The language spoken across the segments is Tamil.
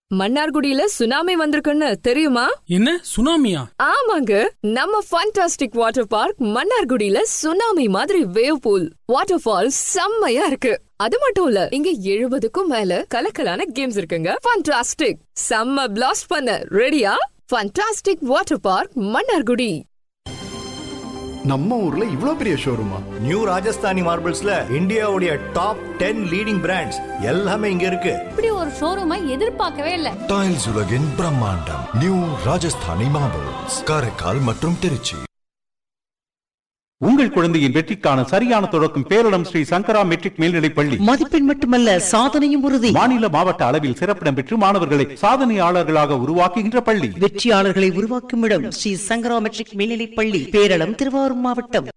மன்னார்குடியில சுனாமி வந்திருக்குன்னு தெரியுமா என்ன சுனாமியா ஆமாங்க நம்ம ஃபண்டாஸ்டிக் வாட்டர் பார்க் மன்னார்குடியில சுனாமி மாதிரி வேவ் பூல் வாட்டர் ஃபால் செம்மையா இருக்கு அது மட்டும் இல்ல இங்க எழுபதுக்கும் மேல கலக்கலான கேம்ஸ் இருக்குங்க ஃபண்டாஸ்டிக் செம்ம பிளாஸ்ட் பண்ண ரெடியா ஃபண்டாஸ்டிக் வாட்டர் பார்க் மன்னார்குடி நம்ம ஊர்ல இவ்ளோ பெரிய ஷோரூமா நியூ ராஜஸ்தானி மார்பிள்ஸ்ல இந்தியாவுடைய டாப் டென் லீடிங் பிராண்ட்ஸ் எல்லாமே இங்க இருக்கு இப்படி ஒரு ஷோரூமை எதிர்பார்க்கவே இல்லை டைல்ஸ் உலகின் பிரம்மாண்டம் நியூ ராஜஸ்தானி மார்பிள்ஸ் காரைக்கால் மற்றும் திருச்சி உங்கள் குழந்தையின் வெற்றிக்கான சரியான தொடக்கம் பேரிடம் ஸ்ரீ சங்கரா மெட்ரிக் மேல்நிலைப் பள்ளி மதிப்பெண் மட்டுமல்ல சாதனையும் உறுதி மாநில மாவட்ட அளவில் சிறப்பிடம் பெற்று மாணவர்களை சாதனையாளர்களாக உருவாக்குகின்ற பள்ளி வெற்றியாளர்களை உருவாக்கும் இடம் ஸ்ரீ சங்கரா மெட்ரிக் மேல்நிலைப் பள்ளி பேரளம் திருவாரூர் மாவட்டம்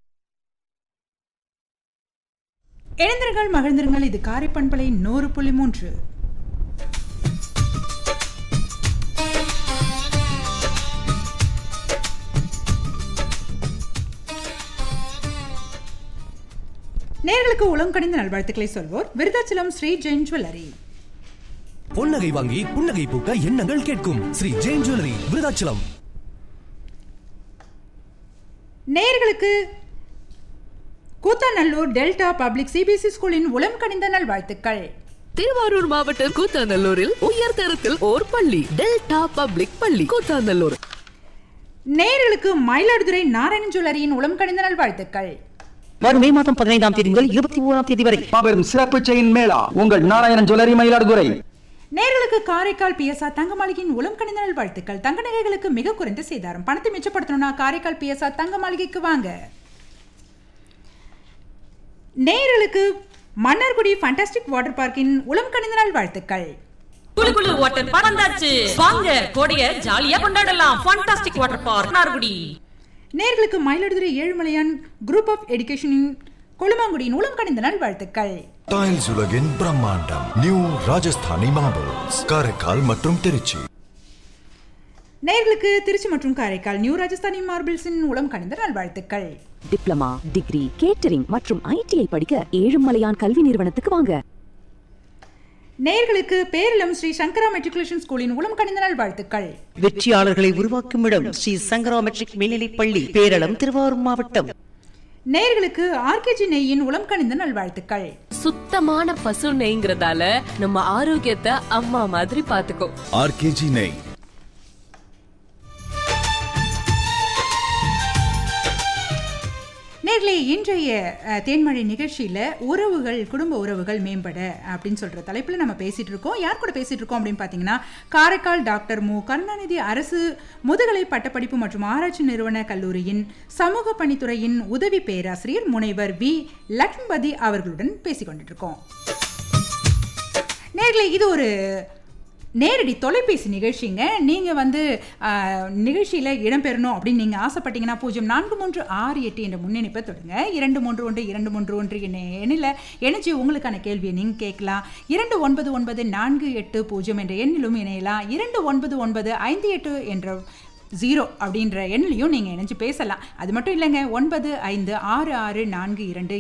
இணைந்திருங்கள் மகிழ்ந்திருங்கள் இது காரைப்பண்பலை நூறு புள்ளி மூன்று நேர்களுக்கு உளம் கணிந்த நல்வாழ்த்துக்களை சொல்வோர் விருதாச்சலம் ஸ்ரீ ஜெயின் ஜுவல்லரி பொன்னகை வாங்கி புன்னகை பூக்க எண்ணங்கள் கேட்கும் ஸ்ரீ ஜெயின் ஜுவல்லரி விருதாச்சலம் நேர்களுக்கு கூத்தாநல்லூர் டெல்டா பப்ளிக் சிபிஎஸ்இ ஸ்கூலின் உளம் கணிந்த நல்வாழ்த்துக்கள் திருவாரூர் மாவட்டம் கூத்தாநல்லூரில் உயர்தரத்தில் ஓர் பள்ளி டெல்டா பப்ளிக் பள்ளி கூத்தாநல்லூர் நேர்களுக்கு மயிலாடுதுறை நாராயணன் ஜுவல்லரியின் உளம் கணிந்த நல்வாழ்த்துக்கள் வரும் மே மாதம் பதினைந்தாம் தேதி முதல் இருபத்தி ஓராம் தேதி வரை மாபெரும் சிறப்பு செயின் மேளா உங்கள் நாராயணன் ஜுவல்லரி மயிலாடுதுறை நேர்களுக்கு காரைக்கால் பிஎஸ்ஆ தங்க மாளிகையின் உளம் கணிந்த நல்வாழ்த்துக்கள் தங்க நகைகளுக்கு மிக குறைந்த சேதாரம் பணத்தை மிச்சப்படுத்தணும்னா காரைக்கால் பிஎஸ்ஆ தங்க மாளிகைக்கு வாங்க நேர்களுக்கு மன்னார்குடி ஃபண்டாஸ்டிக் வாட்டர் பார்க்கின் உளம் கணிந்த நல்வாழ்த்துக்கள் குளு குளு வாட்டர் பார்க் வந்தாச்சு வாங்க கோடைய ஜாலியா கொண்டாடலாம் ஃபண்டாஸ்டிக் வாட்டர் பார்க் நார்குடி நேர்களுக்கு மயிலாடுதுறை ஏழுமலையான் குரூப் ஆஃப் எஜுகேஷனின் கொழுமாங்குடியின் உளம் கணிந்த நல்வாழ்த்துக்கள் டைல்ஸ் உலகின் பிரம்மாண்டம் நியூ ராஜஸ்தானி மார்பிள்ஸ் காரைக்கால் மற்றும் திருச்சி நேர்களுக்கு திருச்சி மற்றும் காரைக்கால் நியூ ராஜஸ்தானி மார்பிள்ஸின் உளம் கணிந்த நல்வாழ்த்துக்கள் டிப்ளமா டிகிரி கேட்டரிங் மற்றும் ஐடிஐ படிக்க ஏழுமலையான் கல்வி நிறுவனத்துக்கு வாங்க நேர்களுக்கு பேரிலம் ஸ்ரீ சங்கரா மெட்ரிகுலேஷன் ஸ்கூலின் உளம் கணிந்த நல்வாழ்த்துக்கள் வெற்றியாளர்களை உருவாக்கும் இடம் ஸ்ரீ சங்கரா மெட்ரிக் மேல்நிலைப் பள்ளி பேரளம் திருவாரூர் மாவட்டம் நேர்களுக்கு ஆர்கேஜி நெய்யின் உளம் கணிந்த நல்வாழ்த்துக்கள் சுத்தமான பசு நெய்ங்கிறதால நம்ம ஆரோக்கியத்தை அம்மா மாதிரி பாத்துக்கோ ஆர்கேஜி நெய் நேர்களே இன்றைய அஹ், தேன்மழை நிகழ்ச்சியில் உறவுகள் குடும்ப உறவுகள் மேம்பட அப்படின்னு சொல்கிற தலைப்பில் நம்ம பேசிகிட்டு இருக்கோம் யார் கூட பேசிகிட்டு இருக்கோம் அப்படின்னு பார்த்தீங்கன்னா காரைக்கால் டாக்டர் மு கருணாநிதி அரசு முதுகலை பட்டப்படிப்பு மற்றும் ஆராய்ச்சி நிறுவன கல்லூரியின் சமூக பணித்துறையின் உதவி பேராசிரியர் முனைவர் வி லக்ஷ்மிபதி அவர்களுடன் பேசிக்கொண்டிட்டு இருக்கோம் நேர்களே இது ஒரு நேரடி தொலைபேசி நிகழ்ச்சிங்க நீங்கள் வந்து நிகழ்ச்சியில் இடம்பெறணும் அப்படின்னு நீங்கள் ஆசைப்பட்டீங்கன்னா பூஜ்ஜியம் நான்கு மூன்று ஆறு எட்டு என்ற முன்னெடுப்பை தொடுங்க இரண்டு மூன்று ஒன்று இரண்டு மூன்று ஒன்று என்ன எண்ணில் இணைச்சி உங்களுக்கான கேள்வியை நீங்கள் கேட்கலாம் இரண்டு ஒன்பது ஒன்பது நான்கு எட்டு பூஜ்ஜியம் என்ற எண்ணிலும் இணையலாம் இரண்டு ஒன்பது ஒன்பது ஐந்து எட்டு என்ற ஜீரோ அப்படின்ற எண்ணிலையும் நீங்கள் இணைஞ்சு பேசலாம் அது மட்டும் இல்லைங்க ஒன்பது ஐந்து ஆறு ஆறு நான்கு இரண்டு